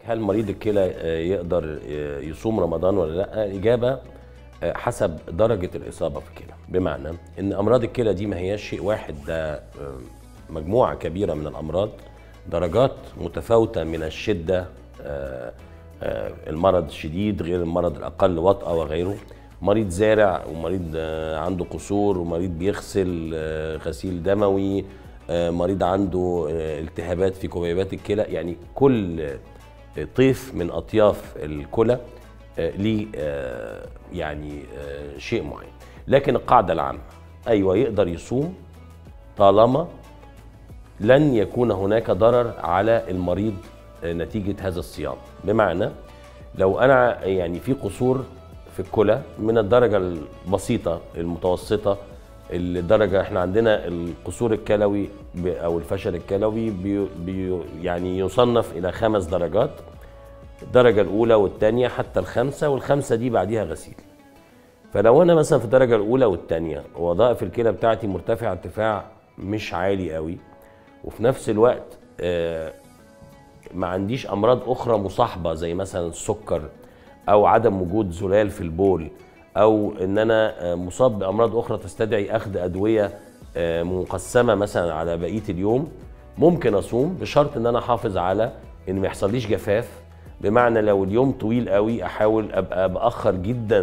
هل مريض الكلى آه، يقدر آه، يصوم رمضان ولا لا الاجابه آه، حسب درجه الاصابه في الكلى بمعنى ان امراض الكلى دي ما هياش شيء واحد ده آه، مجموعه كبيره من الامراض درجات متفاوته من الشده آه، آه، المرض الشديد غير المرض الاقل وطأه وغيره مريض زارع ومريض آه، عنده قصور ومريض بيغسل آه، غسيل دموي آه، مريض عنده آه، التهابات في كبيبات الكلى يعني كل آه، طيف من اطياف الكلى آه، ليه آه، يعني آه، شيء معين لكن القاعده العامه ايوه يقدر يصوم طالما لن يكون هناك ضرر على المريض آه، نتيجه هذا الصيام بمعنى لو انا يعني في قصور في الكلى من الدرجه البسيطه المتوسطه الدرجه احنا عندنا القصور الكلوي ب- او الفشل الكلوي بي بي يعني يصنف الى خمس درجات الدرجه الاولى والثانيه حتى الخامسه والخامسه دي بعديها غسيل فلو انا مثلا في الدرجه الاولى والثانيه وظائف الكلى بتاعتي مرتفعه ارتفاع مش عالي قوي وفي نفس الوقت آه، ما عنديش امراض اخرى مصاحبه زي مثلا السكر او عدم وجود زلال في البول او ان انا آه، مصاب بامراض اخرى تستدعي اخذ ادويه آه، مقسمه مثلا على بقيه اليوم ممكن اصوم بشرط ان انا احافظ على ان ما يحصليش جفاف بمعنى لو اليوم طويل قوي احاول ابقى باخر جدا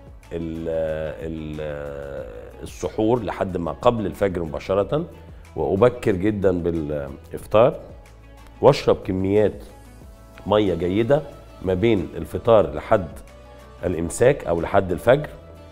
ال ال السحور لحد ما قبل الفجر مباشره وابكر جدا بالافطار واشرب كميات ميه جيده ما بين الفطار لحد الامساك او لحد الفجر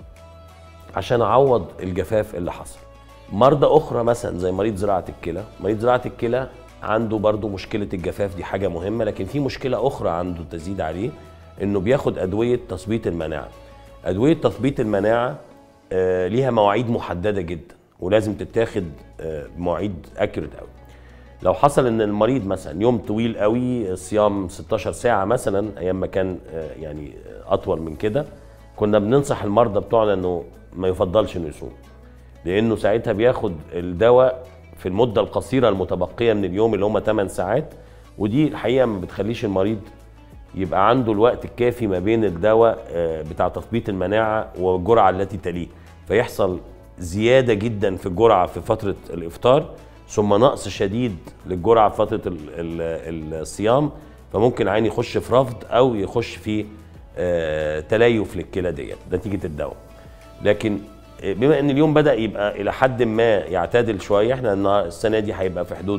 عشان اعوض الجفاف اللي حصل مرضى اخرى مثلا زي مريض زراعه الكلى مريض زراعه الكلى عنده برضو مشكله الجفاف دي حاجه مهمه لكن في مشكله اخرى عنده تزيد عليه انه بياخد ادويه تثبيط المناعه ادويه تثبيط المناعه آه، ليها مواعيد محدده جدا ولازم تتاخد آه، بمواعيد اكيوريت قوي لو حصل ان المريض مثلا يوم طويل قوي صيام 16 ساعه مثلا ايام ما كان آه، يعني آه، اطول من كده كنا بننصح المرضى بتوعنا انه ما يفضلش انه يصوم لانه ساعتها بياخد الدواء في المده القصيره المتبقيه من اليوم اللي هم 8 ساعات ودي الحقيقه ما بتخليش المريض يبقى عنده الوقت الكافي ما بين الدواء آه، بتاع تثبيط المناعه والجرعه التي تليه فيحصل زياده جدا في الجرعه في فتره الافطار ثم نقص شديد للجرعه في فتره ال- ال- الصيام فممكن عين يخش في رفض او يخش في آه، تليف للكلى ديت نتيجه الدواء لكن بما ان اليوم بدا يبقى الى حد ما يعتدل شويه احنا النهار- السنه دي هيبقى في حدود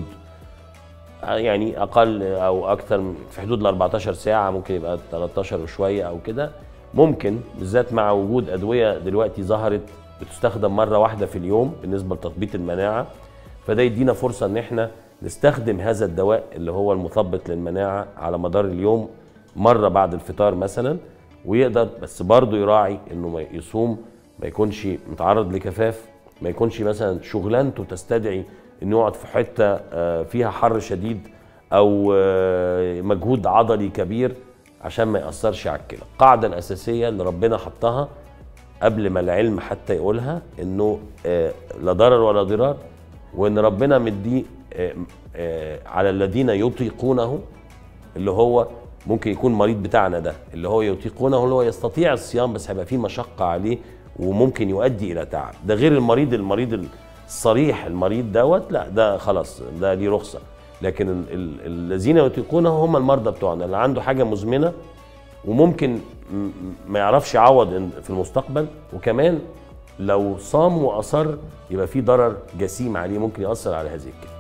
يعني اقل او اكثر من- في حدود ال 14 ساعه ممكن يبقى 13 وشويه او كده ممكن بالذات مع وجود ادويه دلوقتي ظهرت بتستخدم مره واحده في اليوم بالنسبه لتثبيط المناعه فده يدينا فرصه ان احنا نستخدم هذا الدواء اللي هو المثبط للمناعه على مدار اليوم مره بعد الفطار مثلا ويقدر بس برضه يراعي انه ما يصوم ما يكونش متعرض لكفاف ما يكونش مثلا شغلانته تستدعي انه يقعد في حته آه، فيها حر شديد او آه، مجهود عضلي كبير عشان ما ياثرش على الكلى القاعده الاساسيه اللي ربنا حطها قبل ما العلم حتى يقولها انه آه، لا ضرر ولا ضرار وان ربنا مديه آه، آه، على الذين يطيقونه اللي هو ممكن يكون مريض بتاعنا ده اللي هو يطيقونه اللي هو يستطيع الصيام بس هيبقى فيه مشقة عليه وممكن يؤدي إلى تعب ده غير المريض المريض الصريح المريض دوت لا ده خلاص ده ليه رخصة لكن ال- ال- الذين يطيقونه هم المرضى بتوعنا اللي عنده حاجة مزمنة وممكن م- م- ما يعرفش يعوض إن- في المستقبل وكمان لو صام وأصر يبقى في ضرر جسيم عليه ممكن يأثر على هذه الكلى